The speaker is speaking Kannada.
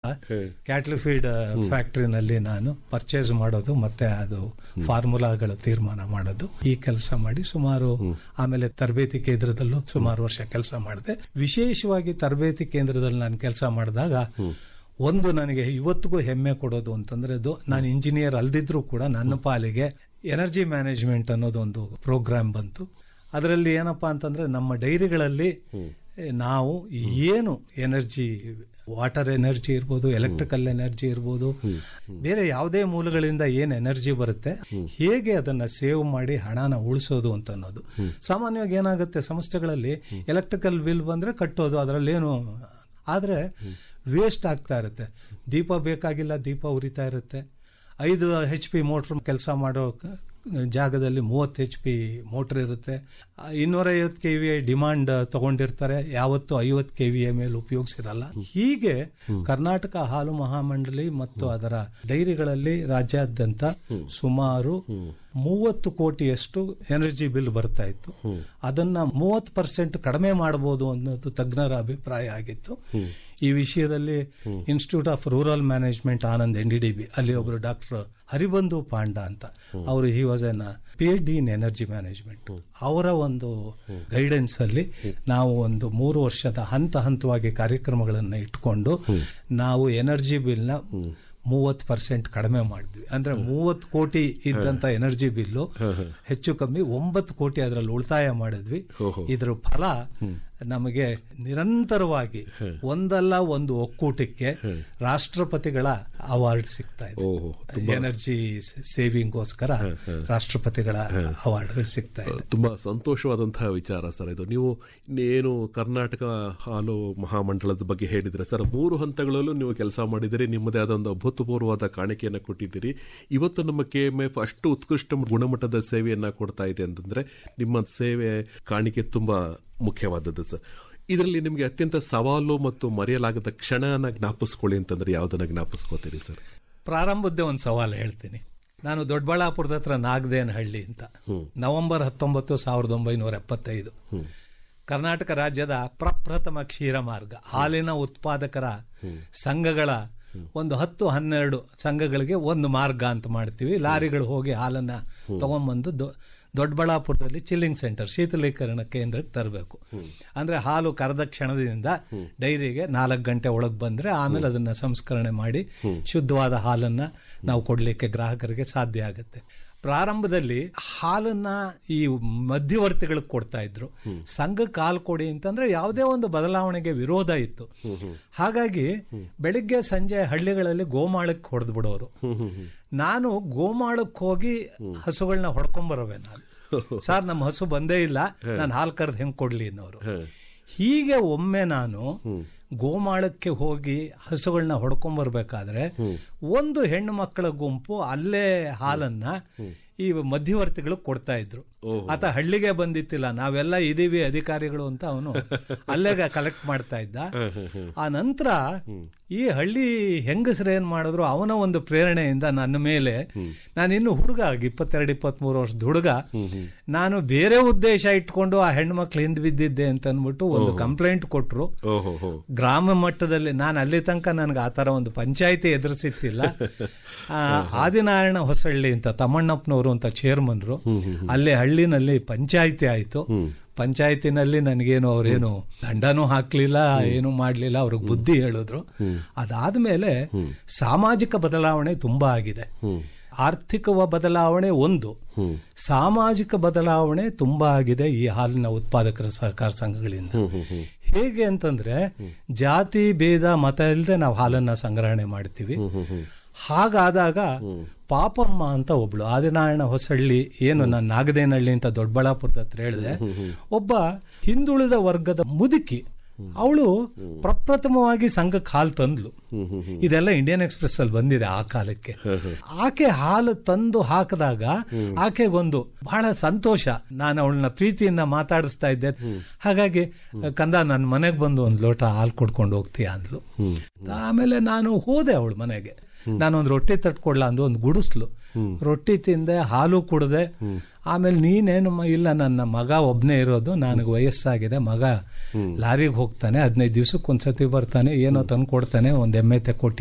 ಕ್ಯಾಟ್ಲ್ ಫೀಡ್ ಫ್ಯಾಕ್ಟ್ರಿನಲ್ಲಿ ನಾನು ಪರ್ಚೇಸ್ ಮಾಡೋದು ಮತ್ತೆ ಅದು ಫಾರ್ಮುಲಾಗಳ ತೀರ್ಮಾನ ಮಾಡೋದು ಈ ಕೆಲಸ ಮಾಡಿ ಸುಮಾರು ಆಮೇಲೆ ತರಬೇತಿ ಕೇಂದ್ರದಲ್ಲೂ ಸುಮಾರು ವರ್ಷ ಕೆಲಸ ಮಾಡಿದೆ ವಿಶೇಷವಾಗಿ ತರಬೇತಿ ಕೇಂದ್ರದಲ್ಲಿ ನಾನು ಕೆಲಸ ಮಾಡಿದಾಗ ಒಂದು ನನಗೆ ಇವತ್ತಿಗೂ ಹೆಮ್ಮೆ ಕೊಡೋದು ಅಂತಂದ್ರೆ ಅದು ನಾನು ಇಂಜಿನಿಯರ್ ಅಲ್ದಿದ್ರೂ ಕೂಡ ನನ್ನ ಪಾಲಿಗೆ ಎನರ್ಜಿ ಮ್ಯಾನೇಜ್ಮೆಂಟ್ ಅನ್ನೋದು ಒಂದು ಪ್ರೋಗ್ರಾಮ್ ಬಂತು ಅದರಲ್ಲಿ ಏನಪ್ಪಾ ಅಂತಂದ್ರೆ ನಮ್ಮ ಡೈರಿಗಳಲ್ಲಿ ನಾವು ಏನು ಎನರ್ಜಿ ವಾಟರ್ ಎನರ್ಜಿ ಇರ್ಬೋದು ಎಲೆಕ್ಟ್ರಿಕಲ್ ಎನರ್ಜಿ ಇರ್ಬೋದು ಬೇರೆ ಯಾವುದೇ ಮೂಲಗಳಿಂದ ಏನು ಎನರ್ಜಿ ಬರುತ್ತೆ ಹೇಗೆ ಅದನ್ನ ಸೇವ್ ಮಾಡಿ ಹಣನ ಉಳಿಸೋದು ಅಂತ ಅನ್ನೋದು ಸಾಮಾನ್ಯವಾಗಿ ಏನಾಗುತ್ತೆ ಸಂಸ್ಥೆಗಳಲ್ಲಿ ಎಲೆಕ್ಟ್ರಿಕಲ್ ಬಿಲ್ ಬಂದ್ರೆ ಕಟ್ಟೋದು ಅದರಲ್ಲೇನು ಆದ್ರೆ ವೇಸ್ಟ್ ಆಗ್ತಾ ಇರುತ್ತೆ ದೀಪ ಬೇಕಾಗಿಲ್ಲ ದೀಪ ಉರಿತಾ ಇರುತ್ತೆ ಐದು ಹೆಚ್ ಪಿ ಮೋಟ್ರ್ ಕೆಲಸ ಮಾಡೋ ಕ- ಜಾಗದಲ್ಲಿ ಮೂವತ್ತು ಹೆಚ್ ಪಿ ಮೋಟ್ರ್ ಇರುತ್ತೆ ಇನ್ನೂರೈವತ್ತು ಕೆ ವಿ ಡಿಮಾಂಡ್ ತಗೊಂಡಿರ್ತಾರೆ ಯಾವತ್ತು ಐವತ್ತು ಕೆ ವಿ ಮೇಲೆ ಉಪಯೋಗಿಸಿರಲ್ಲ ಹೀಗೆ ಕರ್ನಾಟಕ ಹಾಲು ಮಹಾಮಂಡಳಿ ಮತ್ತು ಅದರ ಡೈರಿಗಳಲ್ಲಿ ರಾಜ್ಯಾದ್ಯಂತ ಸುಮಾರು ಮೂವತ್ತು ಕೋಟಿಯಷ್ಟು ಎನರ್ಜಿ ಬಿಲ್ ಬರ್ತಾ ಇತ್ತು ಅದನ್ನ ಮೂವತ್ತು ಪರ್ಸೆಂಟ್ ಕಡಿಮೆ ಮಾಡಬಹುದು ಅನ್ನೋದು ತಜ್ಞರ ಅಭಿಪ್ರಾಯ ಆಗಿತ್ತು ಈ ವಿಷಯದಲ್ಲಿ institute of rural management Anand N D D B ಅಲ್ಲಿ ಒಬ್ಬರು ಡಾಕ್ಟರ್ ಹರಿಬಂಧು ಪಾಂಡ ಅಂತ ಅವರು he was an P H D in energy management ಅವರ ಒಂದು ಗೈಡೆನ್ಸ್ ಅಲ್ಲಿ ನಾವು ಒಂದು ಮೂರು ವರ್ಷದ ಹಂತ ಹಂತವಾಗಿ ಕಾರ್ಯಕ್ರಮಗಳನ್ನು ಇಟ್ಕೊಂಡು ನಾವು ಎನರ್ಜಿ ಬಿಲ್ನ ಮೂವತ್ತು ಪರ್ಸೆಂಟ್ ಕಡಿಮೆ ಮಾಡಿದ್ವಿ ಅಂದ್ರೆ ಮೂವತ್ತು ಕೋಟಿ ಇದ್ದಂತ ಎನರ್ಜಿ ಬಿಲ್ಲು ಹೆಚ್ಚು ಕಮ್ಮಿ ಒಂಬತ್ತು ಕೋಟಿ ಅದರಲ್ಲಿ ಉಳಿತಾಯ ಮಾಡಿದ್ವಿ ಇದ್ರ ಫಲ ನಮಗೆ ನಿರಂತರವಾಗಿ ಒಂದಲ್ಲ ಒಂದು ಒಕ್ಕೂಟಕ್ಕೆ ರಾಷ್ಟ್ರಪತಿಗಳ ಅವಾರ್ಡ್ ಸಿಗ್ತಾ ಇದೆ ಓಹೋ, ಎನರ್ಜಿ ಸೇವಿಂಗ್ಗೋಸ್ಕರ ರಾಷ್ಟ್ರಪತಿಗಳ ಅವಾರ್ಡ್ಗಳು ಸಿಗ್ತಾ ಇದೆ ತುಂಬಾ ಸಂತೋಷವಾದಂತಹ ವಿಚಾರ ಸರ್ ಇದು ನೀವು ಏನು ಕರ್ನಾಟಕ ಹಾಲು ಮಹಾಮಂಡಲದ ಬಗ್ಗೆ ಹೇಳಿದ್ರೆ ಸರ್ ಮೂರು ಹಂತಗಳಲ್ಲೂ ನೀವು ಕೆಲಸ ಮಾಡಿದಿರಿ ನಿಮ್ಮದೇ ಆದ ಒಂದು ಅಭೂತಪೂರ್ವವಾದ ಕಾಣಿಕೆಯನ್ನು ಕೊಟ್ಟಿದ್ದೀರಿ ಇವತ್ತು ನಮ್ಮ ಕೆ ಎಂ ಎಫ್ ಅಷ್ಟು ಉತ್ಕೃಷ್ಟ ಗುಣಮಟ್ಟದ ಸೇವೆಯನ್ನ ಕೊಡ್ತಾ ಇದೆ ಅಂತಂದ್ರೆ ನಿಮ್ಮ ಸೇವೆ ಕಾಣಿಕೆ ತುಂಬಾ ಮುಖ್ಯವಾದದ್ದು ಸರ್ ಇದರಲ್ಲಿ ನಿಮಗೆ ಅತ್ಯಂತ ಸವಾಲು ಮತ್ತು ಮರೆಯಲಾಗದ ಕ್ಷಣನ ಜ್ಞಾಪಿಸ್ಕೊಳ್ಳಿ ಅಂತಂದ್ರೆ ಯಾವ್ದನ್ನ ಜ್ಞಾಪಿಸ್ಕೋತೀರಿ ಸರ್ ಪ್ರಾರಂಭದ್ದೇ ಒಂದು ಸವಾಲು ಹೇಳ್ತೀನಿ ನಾನು ದೊಡ್ಡಬಳ್ಳಾಪುರದ ಹತ್ರ ನಾಗದೇನಹಳ್ಳಿ ಅಂತ ನವೆಂಬರ್ ಹತ್ತೊಂಬತ್ತು ಸಾವಿರದ ಒಂಬೈನೂರ ಎಪ್ಪತ್ತೈದು ಕರ್ನಾಟಕ ರಾಜ್ಯದ ಪ್ರಪ್ರಥಮ ಕ್ಷೀರ ಮಾರ್ಗ ಹಾಲಿನ ಉತ್ಪಾದಕರ ಸಂಘಗಳ ಒಂದು ಹತ್ತು ಹನ್ನೆರಡು ಸಂಘಗಳಿಗೆ ಒಂದು ಮಾರ್ಗ ಅಂತ ಮಾಡ್ತೀವಿ ಲಾರಿಗಳು ಹೋಗಿ ಹಾಲನ್ನ ತಗೊಂಡ್ಬಂದು ದೊ- ದೊಡ್ಡಬಳ್ಳಾಪುರದಲ್ಲಿ ಚಿಲ್ಲಿಂಗ್ ಸೆಂಟರ್ ಶೀತಲೀಕರಣ ಕೇಂದ್ರಕ್ಕೆ ತರಬೇಕು ಅಂದ್ರೆ ಹಾಲು ಕರೆದ ಕ್ಷಣದಿಂದ ಡೈರಿಗೆ ನಾಲ್ಕು ಗಂಟೆ ಒಳಗೆ ಬಂದ್ರೆ ಆಮೇಲೆ ಅದನ್ನ ಸಂಸ್ಕರಣೆ ಮಾಡಿ ಶುದ್ಧವಾದ ಹಾಲನ್ನ ನಾವು ಕೊಡ್ಲಿಕ್ಕೆ ಗ್ರಾಹಕರಿಗೆ ಸಾಧ್ಯ ಆಗುತ್ತೆ ಪ್ರಾರಂಭದಲ್ಲಿ ಹಾಲನ್ನ ಈ ಮಧ್ಯವರ್ತಿಗಳಿಗೆ ಕೊಡ್ತಾ ಇದ್ರು ಸಂಘಕ್ಕೆ ಹಾಲು ಕೊಡಿ ಅಂತಂದ್ರೆ ಯಾವುದೇ ಒಂದು ಬದಲಾವಣೆಗೆ ವಿರೋಧ ಇತ್ತು ಹಾಗಾಗಿ ಬೆಳಿಗ್ಗೆ ಸಂಜೆ ಹಳ್ಳಿಗಳಲ್ಲಿ ಗೋಮಾಳಕ್ಕೆ ಹೊಡೆದು ಬಿಡೋರು ನಾನು ಗೋಮಾಳಕ್ಕೆ ಹೋಗಿ ಹಸುಗಳನ್ನ ಹೊಡ್ಕೊಂಬರೋವೆ ನಾನು ಸರ್ ನಮ್ಮ ಹಸು ಬಂದೇ ಇಲ್ಲ ನಾನು ಹಾಲು ಕರೆದು ಹೆಂಗ್ ಕೊಡ್ಲಿ ಅನ್ನೋರು ಹೀಗೆ ಒಮ್ಮೆ ನಾನು ಗೋಮಾಳಕ್ಕೆ ಹೋಗಿ ಹಸುಗಳನ್ನ ಹೊಡ್ಕೊಂಬರ್ಬೇಕಾದ್ರೆ ಒಂದು ಹೆಣ್ಣು ಮಕ್ಕಳ ಗುಂಪು ಅಲ್ಲೇ ಹಾಲನ್ನ ಈ ಮಧ್ಯವರ್ತಿಗಳು ಕೊಡ್ತಾ ಇದ್ರು ಆತ ಹಳ್ಳಿಗೆ ಬಂದಿತ್ತಿಲ್ಲ ನಾವೆಲ್ಲ ಇದೀವಿ ಅಧಿಕಾರಿಗಳು ಅಂತ ಅವನು ಅಲ್ಲೇ ಕಲೆಕ್ಟ್ ಮಾಡ್ತಾ ಇದ್ದ ಆ ನಂತರ ಈ ಹಳ್ಳಿ ಹೆಂಗಸರು ಏನ್ ಮಾಡಿದ್ರು ಅವನ ಒಂದು ಪ್ರೇರಣೆಯಿಂದ ನನ್ನ ಮೇಲೆ ನಾನು ಇನ್ನು ಹುಡುಗ ಆಗಿ ಇಪ್ಪತ್ತೆರಡು ಇಪ್ಪತ್ಮೂರು ವರ್ಷದ ಹುಡುಗ ನಾನು ಬೇರೆ ಉದ್ದೇಶ ಇಟ್ಕೊಂಡು ಆ ಹೆಣ್ಮಕ್ಳು ಹಿಂದ್ ಬಿದ್ದಿದ್ದೆ ಅಂತ ಅಂದ್ಬಿಟ್ಟು ಒಂದು ಕಂಪ್ಲೇಂಟ್ ಕೊಟ್ರು ಓಹೋ ಹೋ ಗ್ರಾಮ ಮಟ್ಟದಲ್ಲಿ ನಾನು ಅಲ್ಲಿ ತನಕ ನನಗೆ ಆ ತರ ಒಂದು ಪಂಚಾಯತಿ ಎದುರಿಸಿತ್ತಿಲ್ಲ ಆ, ಆದಿನಾರಾಯಣ ಹೊಸಳ್ಳಿ ಅಂತ ತಮ್ಮಣ್ಣಪ್ಪನವರು ಅಂತ ಚೇರ್ಮನ್ರು ಅಲ್ಲಿ ಹಳ್ಳಿನಲ್ಲಿ ಪಂಚಾಯತಿ ಆಯ್ತು ಪಂಚಾಯತಿನಲ್ಲಿ ನನಗೇನು ಅವ್ರೇನು ದಂಡನೂ ಹಾಕ್ಲಿಲ್ಲ ಏನು ಮಾಡ್ಲಿಲ್ಲ ಅವ್ರಿಗೆ ಬುದ್ಧಿ ಹೇಳಿದ್ರು ಅದಾದ್ಮೇಲೆ ಸಾಮಾಜಿಕ ಬದಲಾವಣೆ ತುಂಬಾ ಆಗಿದೆ ಆರ್ಥಿಕ ಬದಲಾವಣೆ ಒಂದು ಸಾಮಾಜಿಕ ಬದಲಾವಣೆ ತುಂಬಾ ಆಗಿದೆ ಈ ಹಾಲಿನ ಉತ್ಪಾದಕರ ಸಹಕಾರ ಸಂಘಗಳಿಂದ ಹೇಗೆ ಅಂತಂದ್ರೆ ಜಾತಿ ಭೇದ ಮತ ಇಲ್ಲದೆ ನಾವು ಹಾಲನ್ನ ಸಂಗ್ರಹಣೆ ಮಾಡ್ತೀವಿ ಹಾಗಾದಾಗ ಪಾಪಮ್ಮ ಅಂತ ಒಬ್ಳು ಆದಿನಾರಾಯಣ ಹೊಸಳ್ಳಿ ಏನು ನಾನು ನಾಗದೇನಹಳ್ಳಿ ಅಂತ ದೊಡ್ಡಬಳ್ಳಾಪುರದ ಹತ್ರ ಹೇಳಿದೆ ಒಬ್ಬ ಹಿಂದುಳಿದ ವರ್ಗದ ಮುದುಕಿ ಅವಳು ಪ್ರಪ್ರಥಮವಾಗಿ ಸಂಘಕ್ಕೆ ಹಾಲು ತಂದ್ಲು ಇದೆಲ್ಲ ಇಂಡಿಯನ್ ಎಕ್ಸ್ಪ್ರೆಸ್ ಅಲ್ಲಿ ಬಂದಿದೆ ಆ ಕಾಲಕ್ಕೆ ಆಕೆ ಹಾಲು ತಂದು ಹಾಕಿದಾಗ ಆಕೆಗೊಂದು ಬಹಳ ಸಂತೋಷ ನಾನು ಅವಳನ್ನ ಪ್ರೀತಿಯಿಂದ ಮಾತಾಡಿಸ್ತಾ ಇದ್ದೆ ಹಾಗಾಗಿ ಕಂದ ನನ್ನ ಮನೆಗೆ ಬಂದು ಒಂದು ಲೋಟ ಹಾಲು ಕೊಡ್ಕೊಂಡು ಹೋಗ್ತೀಯ ಅಂದ್ಲು ಆಮೇಲೆ ನಾನು ಹೋದೆ ಅವಳ ಮನೆಗೆ ನಾನೊಂದು ರೊಟ್ಟಿ ತಟ್ಕೊಡ್ಲ ಅಂದು ಒಂದು ಗುಡಿಸ್ಲು ರೊಟ್ಟಿ ತಿಂದೆ ಹಾಲು ಕುಡ್ದೆ ಆಮೇಲೆ ನೀನೇನು ಮ- ಇಲ್ಲ ನನ್ನ ಮಗ ಒಬ್ನೇ ಇರೋದು ನನಗೆ ವಯಸ್ಸಾಗಿದೆ ಮಗ ಲಾರಿಗೆ ಹೋಗ್ತಾನೆ ಹದಿನೈದು ದಿವ್ಸಕ್ಕೆ ಒಂದ್ಸತಿ ಬರ್ತಾನೆ ಏನೋ ತಂದು ಕೊಡ್ತಾನೆ ಒಂದ್ ಎಮ್ಮೆ ತೆಕ್ಕೊಟ್ಟಿ